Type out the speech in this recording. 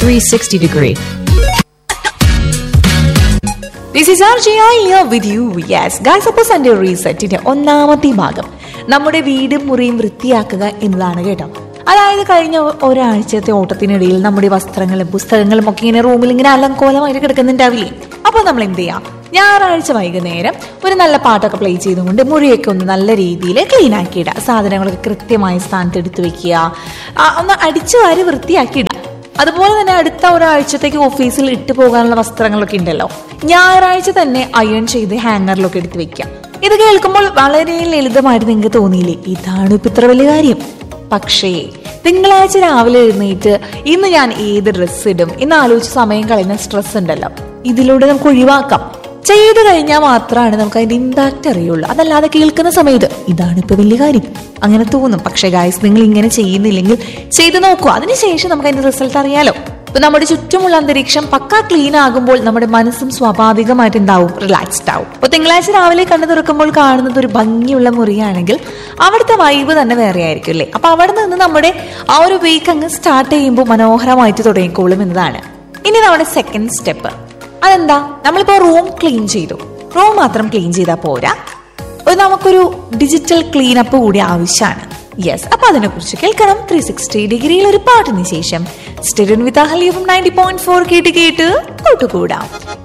360 degree. This is R Jiya with you yes guys അപ്പോൾ Sunday റീസെറ്റിന്റെ ഒന്നാമത്തെ ഭാഗം നമ്മുടെ വീടും മുറിയും വൃത്തിയാക്കുക എന്നതാണ് കേട്ടോ അതായത് കഴിഞ്ഞ ഒ- ഒരാഴ്ചത്തെ ഓട്ടത്തിനിടയിൽ നമ്മുടെ വസ്ത്രങ്ങളും പുസ്തകങ്ങളും ഒക്കെ ഇങ്ങനെ റൂമിൽ ഇങ്ങനെ അലങ്കോലമായിട്ട് കിടക്കുന്നുണ്ടാവില്ലേ അപ്പോൾ നമ്മൾ എന്ത് ചെയ്യാം ഞായറാഴ്ച വൈകുന്നേരം ഒരു നല്ല പാട്ടൊക്കെ പ്ലേ ചെയ്തുകൊണ്ട് മുറിയൊക്കെ ഒന്ന് നല്ല രീതിയിൽ ക്ലീൻ ആക്കിയിടുക സാധനങ്ങളൊക്കെ കൃത്യമായ സ്ഥാനത്ത് എടുത്തു വെക്കുക ആ, ഒന്ന് അടിച്ചു വാരി വൃത്തിയാക്കിയിടുക അതുപോലെ തന്നെ അടുത്ത ഒരാഴ്ചത്തേക്ക് ഓഫീസിൽ ഇട്ട് പോകാനുള്ള വസ്ത്രങ്ങളൊക്കെ ഉണ്ടല്ലോ ഞായറാഴ്ച തന്നെ അയൺ ചെയ്ത് ഹാങ്ങറിലൊക്കെ എടുത്ത് വെക്കാം ഇത് കേൾക്കുമ്പോൾ വളരെ ലളിതമായിട്ട് നിങ്ങൾക്ക് തോന്നിയില്ലേ ഇതാണ് ഇപ്പൊ ഇത്ര വലിയ കാര്യം പക്ഷേ തിങ്കളാഴ്ച രാവിലെ എഴുന്നേറ്റ് ഇന്ന് ഞാൻ ഏത് ഡ്രസ്സ് ഇടും എന്ന് ആലോചിച്ച് സമയം കളയുന്ന സ്ട്രെസ് ഉണ്ടല്ലോ ഇതിലൂടെ നമുക്ക് ഒഴിവാക്കാം ചെയ്തു കഴിഞ്ഞാൽ മാത്രമാണ് നമുക്ക് അതിന്റെ ഇമ്പാക്റ്റ് അറിയുള്ളൂ അതല്ലാതെ കേൾക്കുന്ന സമയത്ത് ഇതാണ് ഇപ്പൊ വലിയ കാര്യം അങ്ങനെ തോന്നും പക്ഷേ ഗായ്സ് നിങ്ങൾ ഇങ്ങനെ ചെയ്യുന്നില്ലെങ്കിൽ ചെയ്തു നോക്കൂ അതിനുശേഷം നമുക്ക് അതിന്റെ റിസൾട്ട് അറിയാലോ ഇപ്പൊ നമ്മുടെ ചുറ്റുമുള്ള അന്തരീക്ഷം പക്കാ ക്ലീൻ ആകുമ്പോൾ നമ്മുടെ മനസ്സും സ്വാഭാവികമായിട്ട് ഉണ്ടാവും റിലാക്സ്ഡ് ആവും അപ്പൊ തിങ്കളാഴ്ച രാവിലെ കണ്ണു തുറക്കുമ്പോൾ കാണുന്നത് ഒരു ഭംഗിയുള്ള മുറിയാണെങ്കിൽ അവിടുത്തെ വൈബ് തന്നെ വേറെ ആയിരിക്കും അല്ലേ അപ്പൊ അവിടെ നിന്ന് നമ്മുടെ ആ ഒരു വീക്ക് അങ്ങ് സ്റ്റാർട്ട് ചെയ്യുമ്പോൾ മനോഹരമായിട്ട് തുടങ്ങിക്കോളും എന്നതാണ് ഇനി നമ്മുടെ സെക്കൻഡ് സ്റ്റെപ്പ് അതെന്താ നമ്മളിപ്പോ റൂം ക്ലീൻ ചെയ്തു റൂം മാത്രം ക്ലീൻ ചെയ്താൽ പോരാ ഒരു നമുക്കൊരു ഡിജിറ്റൽ ക്ലീനപ്പ് കൂടി ആവശ്യമാണ് യെസ് അപ്പൊ അതിനെ കുറിച്ച് കേൾക്കണം ത്രീ സിക്സ്റ്റി ഡിഗ്രിയിൽ ഒരു പാട്ടിന് ശേഷം സ്റ്റെഡിൻ വിത്ത് അഹലിയും നയൻറ്റി പോയിന്റ് ഫോർ കേട്ട് കേട്ട് കൂട്ടുകൂടാം